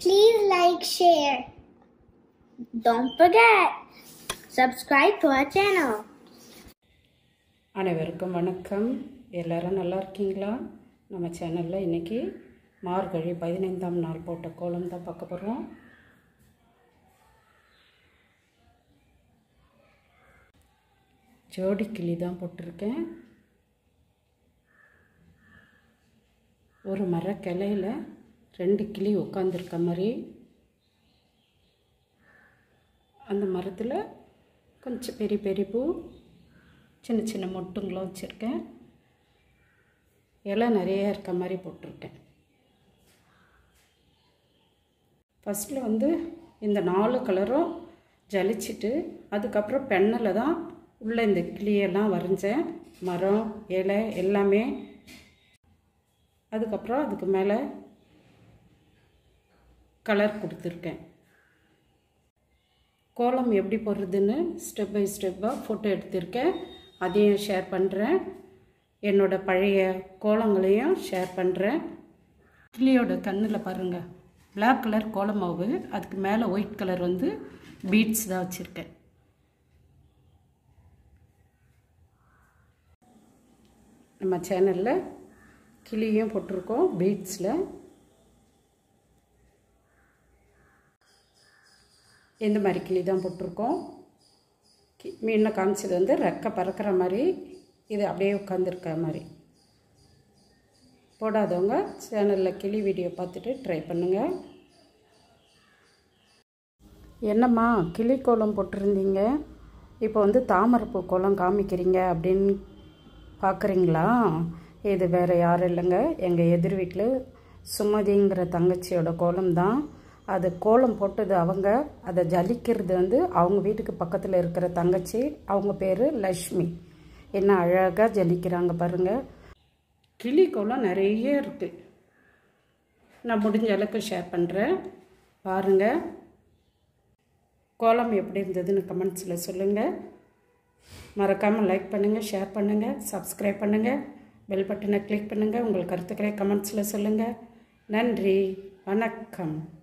Please like, share. Don't forget, subscribe to our channel. அனைவருக்கும் வணக்கம் எல்லாரும் நல்லா இருக்கீங்களா நம்ம சேனலில் இன்றைக்கி மார்கழி பதினைந்தாம் நாள் போட்ட கோலம் தான் பார்க்க போகிறோம் ஜோடி கிளி தான் போட்டிருக்கேன் ஒரு மர கிளையில் ரெண்டு கிளி உட்காந்துருக்க மாதிரி அந்த மரத்தில் கொஞ்சம் பெரிய பெரிய பூ சின்ன சின்ன மொட்டுங்களும் வச்சுருக்கேன் இலை நிறைய இருக்க மாதிரி போட்டிருக்கேன் ஃபஸ்ட்டில் வந்து இந்த நாலு கலரும் ஜலிச்சிட்டு அதுக்கப்புறம் பெண்ணில் தான் உள்ளே இந்த கிளியெல்லாம் வரைஞ்சேன் மரம் இலை எல்லாமே அதுக்கப்புறம் அதுக்கு மேலே கலர் கொடுத்துருக்கேன் கோலம் எப்படி போடுறதுன்னு ஸ்டெப் பை ஸ்டெப்பாக ஃபோட்டோ எடுத்திருக்கேன் அதையும் ஷேர் பண்ணுறேன் என்னோட பழைய கோலங்களையும் ஷேர் பண்ணுறேன் கிளியோட கண்ணில் பாருங்கள் Black கலர் கோலம் மாவு அதுக்கு மேலே ஒயிட் கலர் வந்து பீட்ஸ் தான் வச்சுருக்கேன் நம்ம சேனலில் கிளியும் போட்டிருக்கோம் பீட்ஸில் இந்த மாதிரி கிளி தான் போட்டிருக்கோம் கி- மீனை காமிச்சது வந்து ரெக்கை பறக்கிற மாதிரி இது அப்படியே உட்காந்துருக்க மாதிரி போடாதவங்க சேனலில் கிளி வீடியோ பார்த்துட்டு ட்ரை பண்ணுங்கள் என்னம்மா கிளி கோலம் போட்டிருந்தீங்க இப்போ வந்து தாமரைப்பூ கோலம் காமிக்கிறீங்க அப்படின்னு பார்க்குறீங்களா இது வேறு யாரும் இல்லைங்க எங்கள் எதிர் வீட்டில் சுமதிங்கிற தங்கச்சியோட கோலம் தான் அது கோலம் போட்டது அவங்க அதை ஜலிக்கிறது வந்து அவங்க வீட்டுக்கு பக்கத்தில் இருக்கிற தங்கச்சி அவங்க பேர் லக்ஷ்மி என்ன அழகாக ஜலிக்கிறாங்க பாருங்கள் கிளி கோலம் நிறைய இருக்குது நான் முடிஞ்ச அளவுக்கு ஷேர் பண்ணுறேன் பாருங்கள் கோலம் எப்படி இருந்ததுன்னு கமெண்ட்ஸில் சொல்லுங்கள் மறக்காமல் லைக் பண்ணுங்கள் ஷேர் பண்ணுங்கள் சப்ஸ்கிரைப் பண்ணுங்கள் பெல் பட்டனை கிளிக் பண்ணுங்கள் உங்கள் கருத்துக்களை கமெண்ட்ஸில் சொல்லுங்கள் நன்றி வணக்கம்